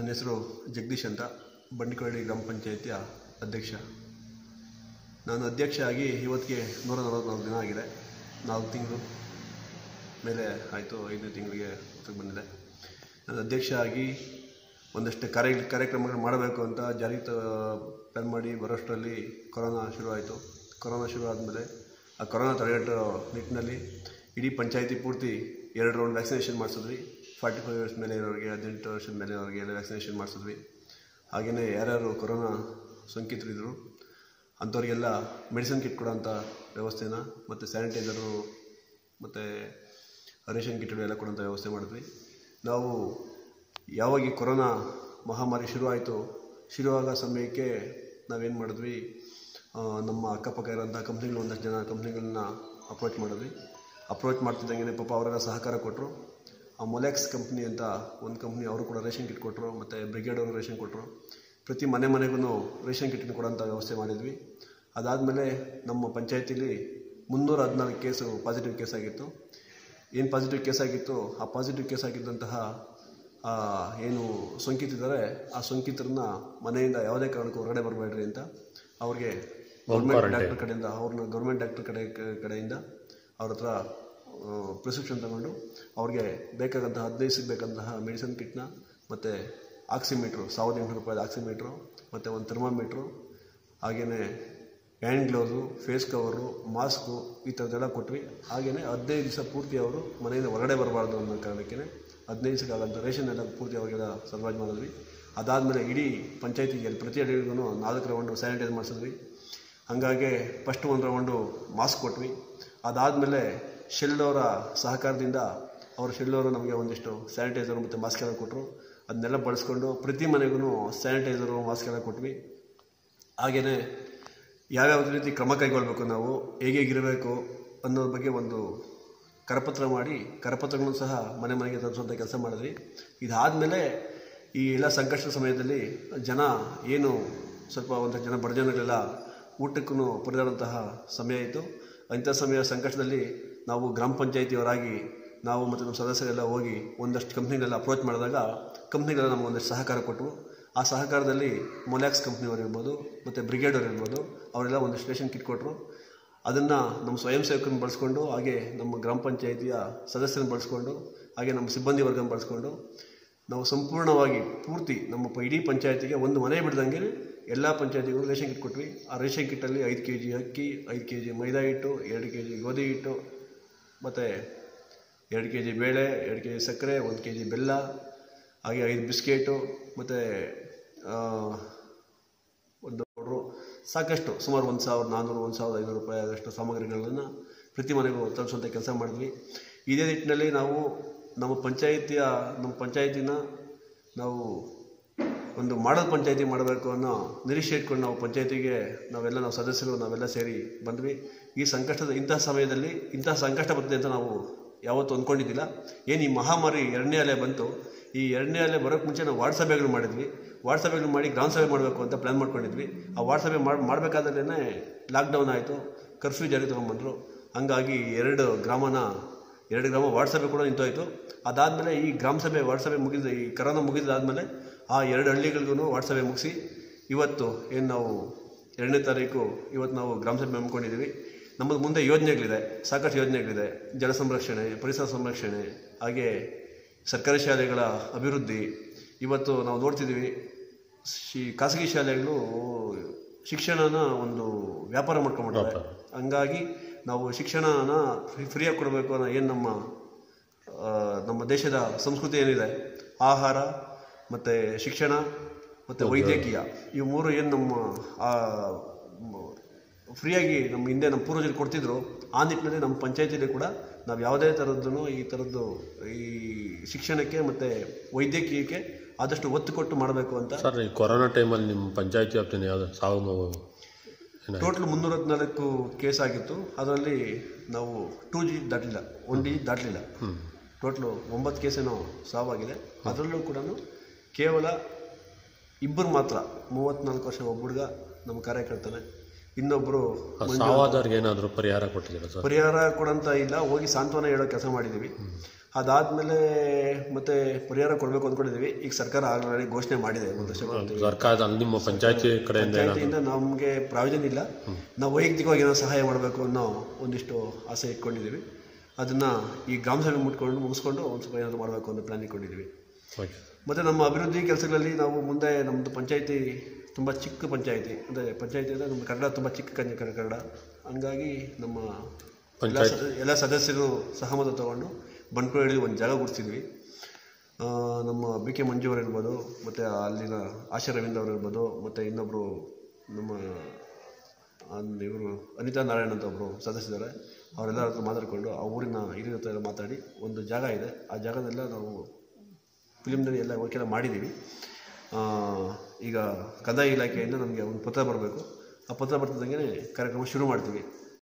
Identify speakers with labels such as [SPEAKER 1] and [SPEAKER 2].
[SPEAKER 1] ನನ್ನ ಹೆಸರು ಜಗದೀಶ್ ಅಂತ ಬಂಡಿಕೊರಡಿ ಗ್ರಾಮ ಪಂಚಾಯಿತಿಯ ಅಧ್ಯಕ್ಷ ನಾನು ಅಧ್ಯಕ್ಷ ಆಗಿ ಇವತ್ತಿಗೆ ನೂರ ನಲವತ್ತ್ನಾಲ್ಕು ದಿನ ಆಗಿದೆ ನಾಲ್ಕು ತಿಂಗಳು ಮೇಲೆ ಆಯಿತು ಐದನೇ ತಿಂಗಳಿಗೆ ಹೊರಗೆ ಬಂದಿದೆ ನಾನು ಅಧ್ಯಕ್ಷ ಆಗಿ ಒಂದಷ್ಟು ಕಾರ್ಯ ಕಾರ್ಯಕ್ರಮಗಳು ಮಾಡಬೇಕು ಅಂತ ಜಾರಿ ಪ್ಲ್ಯಾನ್ ಮಾಡಿ ಬರೋಷ್ಟರಲ್ಲಿ ಕೊರೋನಾ ಶುರುವಾಯಿತು ಕೊರೋನಾ ಶುರು ಆದಮೇಲೆ ಆ ಕೊರೋನಾ ತಡೆಗಟ್ಟೋ ನಿಟ್ಟಿನಲ್ಲಿ ಇಡೀ ಪಂಚಾಯಿತಿ ಪೂರ್ತಿ ಎರಡು ರೌಂಡ್ ವ್ಯಾಕ್ಸಿನೇಷನ್ ಮಾಡಿಸಿದ್ವಿ ಫಾರ್ಟಿ ಫೈವ್ ಇಯರ್ಸ್ ಮೇಲೆ ಇರೋರಿಗೆ ಹದಿನೆಂಟು ವರ್ಷದ ಮೇಲೆ ಇರೋರಿಗೆ ಎಲ್ಲ ವ್ಯಾಕ್ಸಿನೇಷನ್ ಮಾಡಿಸಿದ್ವಿ ಹಾಗೆಯೇ ಯಾರ್ಯಾರು ಕೊರೋನಾ ಸೋಂಕಿತರಿದ್ದರು ಅಂಥವ್ರಿಗೆಲ್ಲ ಮೆಡಿಸಿನ್ ಕಿಟ್ ಕೊಡೋಂಥ ವ್ಯವಸ್ಥೆನ ಮತ್ತು ಸ್ಯಾನಿಟೈಸರು ಮತ್ತು ರೇಷನ್ ಕಿಟ್ಗಳು ಎಲ್ಲ ಕೊಡೋಂಥ ವ್ಯವಸ್ಥೆ ಮಾಡಿದ್ವಿ ನಾವು ಯಾವಾಗ ಈ ಕೊರೋನಾ ಮಹಾಮಾರಿ ಶುರುವಾಯಿತು ಶುರುವಾಗ ಸಮಯಕ್ಕೆ ನಾವೇನು ಮಾಡಿದ್ವಿ ಆ, ನಮ್ಮ ಅಕ್ಕಪಕ್ಕ ಇರೋಂಥ ಕಂಪ್ನಿಗಳು ಒಂದಷ್ಟು ಜನ ಕಂಪ್ನಿಗಳನ್ನ ಅಪ್ರೋಚ್ ಮಾಡಿದ್ವಿ ಅಪ್ರೋಚ್ ಮಾಡ್ತಿದ್ದಂಗೆ ಪಾಪ ಅವರೆಲ್ಲ ಸಹಕಾರ ಕೊಟ್ಟರು ಆ ಮೊಲೆಕ್ಸ್ ಕಂಪ್ನಿ ಅಂತ ಒಂದು ಕಂಪ್ನಿ ಅವರು ಕೂಡ ರೇಷನ್ ಕಿಟ್ ಕೊಟ್ಟರು ಮತ್ತು ಬ್ರಿಗೇಡ್ ಅವರು ರೇಷನ್ ಕೊಟ್ಟರು ಪ್ರತಿ ಮನೆ ಮನೆಗೂ ರೇಷನ್ ಕಿಟ್ನ ಕೊಡೋಂಥ ವ್ಯವಸ್ಥೆ ಮಾಡಿದ್ವಿ ಅದಾದಮೇಲೆ ನಮ್ಮ ಪಂಚಾಯತಿಲಿ ಮುನ್ನೂರ ಹದಿನಾಲ್ಕು ಕೇಸು ಪಾಸಿಟಿವ್ ಕೇಸ್ ಆಗಿತ್ತು ಏನು ಪಾಸಿಟಿವ್ ಕೇಸ್ ಆಗಿತ್ತು ಆ ಪಾಸಿಟಿವ್ ಕೇಸ್ ಆಗಿದ್ದಂತಹ ಆ, ಏನು ಸೋಂಕಿತಿದ್ದಾರೆ ಆ ಸೋಂಕಿತರನ್ನ ಮನೆಯಿಂದ ಯಾವುದೇ ಕಾರಣಕ್ಕೂ ಹೊರಗಡೆ ಬರಬೇಡ್ರಿ ಅಂತ ಅವ್ರಿಗೆ ಗೌರ್ಮೆಂಟ್ ಡಾಕ್ಟರ್ ಕಡೆಯಿಂದ ಅವ್ರನ್ನ ಗೌರ್ಮೆಂಟ್ ಡಾಕ್ಟರ್ ಕಡೆ ಕಡೆಯಿಂದ ಅವ್ರ ಹತ್ರ ಪ್ರಿಸ್ಕ್ರಿಪ್ಷನ್ ತಗೊಂಡು ಅವ್ರಿಗೆ ಬೇಕಾದಂತಹ ಹದಿನೈದು ಸಿಗಬೇಕಂತಹ ಮೆಡಿಸಿನ್ ಕಿಟ್ನ ಮತ್ತು ಆಕ್ಸಿಮೀಟ್ರು ಸಾವಿರದ ಎಂಟುನೂರು ರೂಪಾಯಿದ ಆಕ್ಸಿಮೀಟ್ರು ಮತ್ತು ಒಂದು ಥರ್ಮಾಮೀಟ್ರು ಹಾಗೆಯೇ hand gloves face cover mask ಈ ಥರದ್ದೆಲ್ಲ ಕೊಟ್ವಿ ಹಾಗೆಯೇ ಹದಿನೈದು ದಿವಸ ಪೂರ್ತಿ ಅವರು ಮನೆಯಿಂದ ಹೊರಗಡೆ ಬರಬಾರ್ದು ಅನ್ನೋ ಕಾರಣಕ್ಕೆ ಹದಿನೈದು ದಿವಸಕ್ಕಾಗಂಥ ರೇಷನ್ ಎಲ್ಲ ಪೂರ್ತಿ ಅವರಿಗೆಲ್ಲ ಸರ್ವಾಜ್ ಮಾಡಿದ್ವಿ ಅದಾದಮೇಲೆ ಇಡೀ ಪಂಚಾಯತಿಗೆ ಪ್ರತಿ ಹಳ್ಳಿಗಳಿಗೂ ನಾಲ್ಕು ರೌಂಡು ಸ್ಯಾನಿಟೈಸ್ ಮಾಡಿಸಿದ್ವಿ ಹಾಗಾಗಿ ಫಸ್ಟ್ ಒಂದು ರೌಂಡು ಮಾಸ್ಕ್ ಕೊಟ್ವಿ ಅದಾದಮೇಲೆ ಶೆಲ್ಲವರ ಸಹಕಾರದಿಂದ ಅವರು ಶೆಲ್ಲವರು ನಮಗೆ ಒಂದಿಷ್ಟು ಸ್ಯಾನಿಟೈಸರ್ ಮತ್ತು ಮಾಸ್ಕ್ ಎಲ್ಲ ಕೊಟ್ಟರು ಅದನ್ನೆಲ್ಲ ಬಳಸ್ಕೊಂಡು ಪ್ರತಿ ಮನೆಗೂ ಸ್ಯಾನಿಟೈಸರು ಮಾಸ್ಕ್ ಎಲ್ಲ ಕೊಟ್ವಿ ಹಾಗೆಯೇ ಯಾವ್ಯಾವ ರೀತಿ ಕ್ರಮ ಕೈಗೊಳ್ಳಬೇಕು ನಾವು ಹೇಗೆ ಹೇಗಿರಬೇಕು ಅನ್ನೋದ್ರ ಬಗ್ಗೆ ಒಂದು ಕರಪತ್ರ ಮಾಡಿ ಕರಪತ್ರಗಳನ್ನು ಸಹ ಮನೆ ಮನೆಗೆ ತಲುಪಿಸುವಂಥ ಕೆಲಸ ಮಾಡಿದ್ವಿ ಇದಾದಮೇಲೆ ಈ ಎಲ್ಲ ಸಂಕಷ್ಟದ ಸಮಯದಲ್ಲಿ ಜನ ಏನು ಸ್ವಲ್ಪ ಒಂದು ಜನ ಬಡ ಜನಗಳೆಲ್ಲ ಊಟಕ್ಕೂ ಪಡೆದಂತಹ ಸಮಯ ಇತ್ತು ಅಂಥ ಸಮಯ ಸಂಕಷ್ಟದಲ್ಲಿ ನಾವು ಗ್ರಾಮ ಪಂಚಾಯಿತಿಯವರಾಗಿ ನಾವು ಮತ್ತು ನಮ್ಮ ಸದಸ್ಯರೆಲ್ಲ ಹೋಗಿ ಒಂದಷ್ಟು ಕಂಪ್ನಿಗಳೆಲ್ಲ ಅಪ್ರೋಚ್ ಮಾಡಿದಾಗ ಕಂಪ್ನಿಗಳೆಲ್ಲ ನಮಗೆ ಒಂದಷ್ಟು ಸಹಕಾರ ಕೊಟ್ಟರು ಆ ಸಹಕಾರದಲ್ಲಿ ಮೊಲ್ಯಾಕ್ಸ್ ಕಂಪ್ನಿಯವರು ಇರ್ಬೋದು ಮತ್ತು ಬ್ರಿಗೇಡ್ ಅವ್ರು ಇರ್ಬೋದು ಅವರೆಲ್ಲ ಒಂದಷ್ಟು ರೇಷನ್ ಕಿಟ್ ಕೊಟ್ಟರು ಅದನ್ನು ನಮ್ಮ ಸ್ವಯಂ ಸೇವಕರನ್ನ ಬಳಸ್ಕೊಂಡು ಹಾಗೆ ನಮ್ಮ ಗ್ರಾಮ ಪಂಚಾಯಿತಿಯ ಸದಸ್ಯರನ್ನ ಬಳಸ್ಕೊಂಡು ಹಾಗೆ ನಮ್ಮ ಸಿಬ್ಬಂದಿ ವರ್ಗನ ಬಳಸ್ಕೊಂಡು ನಾವು ಸಂಪೂರ್ಣವಾಗಿ ಪೂರ್ತಿ ನಮ್ಮ ಪ- ಇಡೀ ಪಂಚಾಯತಿಗೆ ಒಂದು ಮನೆ ಬಿಡ್ದಂಗೆ ಎಲ್ಲ ಪಂಚಾಯತಿಗಳು ರೇಷನ್ ಕಿಟ್ ಕೊಟ್ವಿ ಆ ರೇಷನ್ ಕಿಟ್ಟಲ್ಲಿ ಐದು ಕೆ ಜಿ ಅಕ್ಕಿ ಐದು ಕೆ ಜಿ ಮೈದಾ ಹಿಟ್ಟು ಎರಡು ಕೆ ಜಿ ಗೋಧಿ ಹಿಟ್ಟು ಮತ್ತು ಎರಡು ಕೆ ಜಿ ಬೇಳೆ ಎರಡು ಕೆ ಜಿ ಸಕ್ಕರೆ ಒಂದು ಕೆ ಜಿ ಬೆಲ್ಲ ಹಾಗೆ ಐದು ಬಿಸ್ಕೆಟು ಮತ್ತು ಒಂದು ಪೌಡ್ರು ಸಾಕಷ್ಟು ಸುಮಾರು ಒಂದು ಸಾವಿರದ ನಾನ್ನೂರು ಒಂದು ಸಾವಿರದ ಐನೂರು ರೂಪಾಯಿ ಆದಷ್ಟು ಸಾಮಗ್ರಿಗಳನ್ನು ಪ್ರತಿ ಮನೆಗೂ ತಲುಪಿಸುವಂಥ ಕೆಲಸ ಮಾಡಿದ್ವಿ ಇದೇ ನಿಟ್ಟಿನಲ್ಲಿ ನಾವು ನಮ್ಮ ಪಂಚಾಯಿತಿಯ ನಮ್ಮ ಪಂಚಾಯಿತಿನ ನಾವು ಒಂದು ಮಾಡಲ್ ಪಂಚಾಯಿತಿ ಮಾಡಬೇಕು ಅನ್ನೋ ನಿರೀಕ್ಷೆ ಇಟ್ಕೊಂಡು ನಾವು ಪಂಚಾಯಿತಿಗೆ ನಾವೆಲ್ಲ ನಾವು ಸದಸ್ಯರು ನಾವೆಲ್ಲ ಸೇರಿ ಬಂದ್ವಿ ಈ ಸಂಕಷ್ಟದ ಇಂತಹ ಸಮಯದಲ್ಲಿ ಇಂತಹ ಸಂಕಷ್ಟ ಬರ್ತದೆ ಅಂತ ನಾವು ಯಾವತ್ತೂ ಅಂದ್ಕೊಂಡಿದ್ದಿಲ್ಲ ಏನು ಈ ಮಹಾಮಾರಿ ಎರಡನೇ ಅಲೆ ಬಂತು ಈ ಎರಡನೇ ಅಲೆ ಬರೋಕ್ಕೆ ಮುಂಚೆ ನಾವು ವಾರ್ಡ್ ಸಭೆಗಳು ಮಾಡಿದ್ವಿ ವಾರ್ಡ್ ಸಭೆಗಳು ಮಾಡಿ ಗ್ರಾಮ ಸಭೆ ಮಾಡಬೇಕು ಅಂತ ಪ್ಲ್ಯಾನ್ ಮಾಡ್ಕೊಂಡಿದ್ವಿ ಆ ವಾರ್ಡ್ ಸಭೆ ಮಾಡಿ ಮಾಡಬೇಕಾದ್ರೇ ಲಾಕ್ಡೌನ್ ಆಯಿತು ಕರ್ಫ್ಯೂ ಜಾರಿ ತೊಗೊಂಬಂದರು ಹಂಗಾಗಿ ಎರಡು ಗ್ರಾಮನ ಎರಡು ಗ್ರಾಮ ವಾರ್ಡ್ ಸಭೆ ಕೂಡ ನಿಂತೋಯ್ತು ಅದಾದಮೇಲೆ ಈ ಗ್ರಾಮ ಸಭೆ ವಾರ್ಡ್ ಸಭೆ ಮುಗಿದ ಈ ಕರೋನಾ ಮುಗಿದಾದ್ಮೇಲೆ ಆ ಎರಡು ಹಳ್ಳಿಗಳಿಗೂ ವಾರ್ಡ್ ಸಭೆ ಮುಗಿಸಿ ಇವತ್ತು ಏನು ನಾವು ಎರಡನೇ ತಾರೀಕು ಇವತ್ತು ನಾವು ಗ್ರಾಮ ಸಭೆ ಹಮ್ಮಿಕೊಂಡಿದ್ದೀವಿ ನಮ್ಮದು ಮುಂದೆ ಯೋಜನೆಗಳಿದೆ ಸಾಕಷ್ಟು ಯೋಜನೆಗಳಿದೆ ಜಲ ಸಂರಕ್ಷಣೆ ಪರಿಸರ ಸಂರಕ್ಷಣೆ ಹಾಗೆ ಸರ್ಕಾರಿ ಶಾಲೆಗಳ ಅಭಿವೃದ್ಧಿ ಇವತ್ತು ನಾವು ನೋಡ್ತಿದ್ದೀವಿ ಶಿ ಖಾಸಗಿ ಶಾಲೆಗಳು ಶಿಕ್ಷಣನ ಒಂದು ವ್ಯಾಪಾರ ಮಾಡ್ಕೊಂಡ್ಬಿಟ್ಟಿದ್ದಾರೆ ಹಂಗಾಗಿ ನಾವು ಶಿಕ್ಷಣನ ಫ್ರೀ ಫ್ರೀಯಾಗಿ ಕೊಡಬೇಕು ಅನ್ನೋ ಏನು ನಮ್ಮ ಆ, ನಮ್ಮ ದೇಶದ ಸಂಸ್ಕೃತಿ ಏನಿದೆ ಆಹಾರ ಮತ್ತು ಶಿಕ್ಷಣ ಮತ್ತು ವೈದ್ಯಕೀಯ ಇವು ಮೂರು ಏನು ನಮ್ಮ ಆ, ಮ- ಫ್ರೀಯಾಗಿ ನಮ್ಮ ಹಿಂದೆ ನಮ್ಮ ಪೂರ್ವಜರು ಕೊಡ್ತಿದ್ರು ಆ ನಿಟ್ಟಿನಲ್ಲಿ ನಮ್ಮ ಪಂಚಾಯತಿಲಿ ಕೂಡ ನಾವು ಯಾವುದೇ ಥರದ್ದು ಈ ಥರದ್ದು ಈ ಶಿಕ್ಷಣಕ್ಕೆ ಮತ್ತು ವೈದ್ಯಕೀಯಕ್ಕೆ ಆದಷ್ಟು ಒತ್ತು ಕೊಟ್ಟು ಮಾಡಬೇಕು ಅಂತ
[SPEAKER 2] ಸರ್ ಈ ಕೊರೋನಾ ಟೈಮಲ್ಲಿ ನಿಮ್ಮ ಪಂಚಾಯತಿ ವ್ಯಾಪ್ತಿನ ಯಾವುದು ಸಾವು ನೋವು ಏನಾಯ್ತು?
[SPEAKER 1] ಟೋಟಲ್ ಮುನ್ನೂರ ಹದಿನಾಲ್ಕು ಕೇಸ್ ಆಗಿತ್ತು ಅದರಲ್ಲಿ ನಾವು ಟೂ ಜಿ ದಾಟಲಿಲ್ಲ ಒನ್ ಡಿ ದಾಟಲಿಲ್ಲ
[SPEAKER 2] ಹ್ಮ್.
[SPEAKER 1] ಟೋಟ್ಲು ಒಂಬತ್ತು ಕೇಸೇನೋ ಸಾವಾಗಿದೆ ಅದರಲ್ಲೂ ಕೂಡ ಕೇವಲ ಇಬ್ಬರು ಮಾತ್ರ ಮೂವತ್ತ್ನಾಲ್ಕು ವರ್ಷ ಒಬ್ಬ ಹುಡುಗ ನಮ್ಮ ಕಾರ್ಯಕರ್ತನೆ ಇನ್ನೊಬ್ಬರು
[SPEAKER 2] ಆ ಸಾವಾದವ್ರಿಗೆ ಏನಾದರೂ ಪರಿಹಾರ ಕೊಟ್ಟಿದ್ದೀರಾ ಸರ್
[SPEAKER 1] ಪರಿಹಾರ ಕೊಡಂತ ಇಲ್ಲ ಹೋಗಿ ಸಾಂತ್ವನ ಹೇಳೋ ಕೆಲಸ ಮಾಡಿದ್ದೀವಿ ಅದಾದಮೇಲೆ ಮತ್ತೆ ಪರಿಹಾರ ಕೊಡಬೇಕು ಅಂದ್ಕೊಂಡಿದ್ದೀವಿ ಈಗ ಸರ್ಕಾರ ಆಲ್ರೆಡಿ ಘೋಷಣೆ ಮಾಡಿದೆ ಒಂದು ಲಕ್ಷ ಕೊಡ್ತೀವಿ
[SPEAKER 2] ಸರ್ಕಾರದ ಅಲ್ಲಿ ನಿಮ್ಮ ಪಂಚಾಯತಿ ಕಡೆಯಿಂದ ಏನಾದ್ರು
[SPEAKER 1] ಪಂಚಾಯತಿಯಿಂದ ನಮಗೆ ಪ್ರಾವಿಷನ್ ಇಲ್ಲ ನಾವು ವೈಯಕ್ತಿಕವಾಗಿ ಏನೋ ಸಹಾಯ ಮಾಡಬೇಕು ಅನ್ನೋ ಒಂದಿಷ್ಟು ಆಸೆ ಇಟ್ಕೊಂಡಿದ್ದೀವಿ ಅದನ್ನು ಈ ಗ್ರಾಮ ಸಭೆ ಮುಟ್ಕೊಂಡು ಮುಗಿಸ್ಕೊಂಡು ಒಂದು ಸ್ವಲ್ಪ ಏನಾದರೂ ಮಾಡಬೇಕು ಅನ್ನೋ ಪ್ಲ್ಯಾನ್ ಇಟ್ಕೊಂಡಿದ್ದೀವಿ
[SPEAKER 2] ಓಕೆ
[SPEAKER 1] ಮತ್ತು ನಮ್ಮ ಅಭಿವೃದ್ಧಿ ಕೆಲಸಗಳಲ್ಲಿ ನಾವು ಮುಂದೆ ನಮ್ಮದು ಪಂಚಾಯತಿ ತುಂಬ ಚಿಕ್ಕ ಪಂಚಾಯತಿ ಅಂದರೆ ಪಂಚಾಯತಿ ಅಂದರೆ ನಮ್ಮ ಕನ್ನಡ ತುಂಬ ಚಿಕ್ಕ ಕನ್ಯ ಕನ್ನಡ ಹಂಗಾಗಿ ನಮ್ಮ ಎಲ್ಲ
[SPEAKER 2] ಪಂಚಾಯತ್
[SPEAKER 1] ಸ- ಎಲ್ಲ ಸದಸ್ಯರು ಸಹಮತ ತಗೊಂಡು ಬಂಟ್ಕೋಳಿ ಒಂದು ಜಾಗ ಗುರುತಿಸಿದ್ವಿ ಆ, ನಮ್ಮ ಬಿ ಕೆ ಮಂಜು ಅವರು ಇರ್ಬೋದು ಮತ್ತು ಅಲ್ಲಿನ ಆಶಾ ರವೀಂದ್ರ ಅವರು ಇರ್ಬೋದು ಮತ್ತು ಇನ್ನೊಬ್ಬರು ನಮ್ಮ ಇವರು ಅನಿತಾ ನಾರಾಯಣ್ ಅಂತ ಒಬ್ಬರು ಸದಸ್ಯರಿದ್ದಾರೆ ಅವರೆಲ್ಲರ ಹತ್ರ ಮಾತಾಡಿಕೊಂಡು ಆ ಊರಿನ ಹಿರಿಯರ ಹತ್ರ ಎಲ್ಲ ಮಾತಾಡಿ ಒಂದು ಜಾಗ ಇದೆ ಆ ಜಾಗದೆಲ್ಲ ನಾವು ಫಿಲಿಮ್ನಲ್ಲಿ ಎಲ್ಲ ವರ್ಕ್ ಎಲ್ಲ ಮಾಡಿದ್ದೀವಿ ಆ, ಈಗ ಕಂದಾಯ ಇಲಾಖೆಯಿಂದ ನಮಗೆ ಒಂದು ಪತ್ರ ಬರಬೇಕು ಆ ಪತ್ರ ಬರ್ತಿದ್ದಂಗೆ ಕಾರ್ಯಕ್ರಮ ಶುರು ಮಾಡ್ತೀವಿ